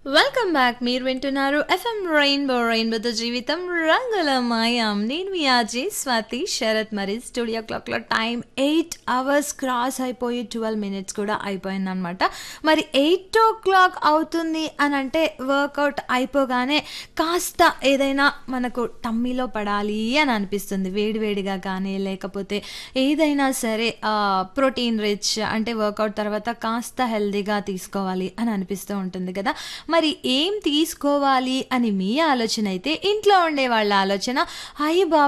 welcome back మీరు వింటున్నారు FM rainbow రెయిన్బోతో జీవితం రంగుల మాయం నేను మీ ఆజీ స్వాతి శరత్ మరి స్టూడియో క్లాక్లో టైం ఎయిట్ అవర్స్ క్రాస్ అయిపోయి ట్వెల్వ్ మినిట్స్ కూడా అయిపోయిందనమాట మరి ఎయిట్ ఓ క్లాక్ అవుతుంది అని అంటే వర్కౌట్ అయిపోగానే కాస్త ఏదైనా మనకు టమ్మీలో పడాలి అని అనిపిస్తుంది వేడివేడిగా కానీ లేకపోతే ఏదైనా సరే ప్రోటీన్ రిచ్ అంటే వర్కౌట్ తర్వాత కాస్త హెల్దీగా తీసుకోవాలి అని అనిపిస్తూ ఉంటుంది కదా మరి ఏం తీసుకోవాలి అని మీ ఆలోచన అయితే ఇంట్లో ఉండే వాళ్ళ ఆలోచన అయ్యి బాబు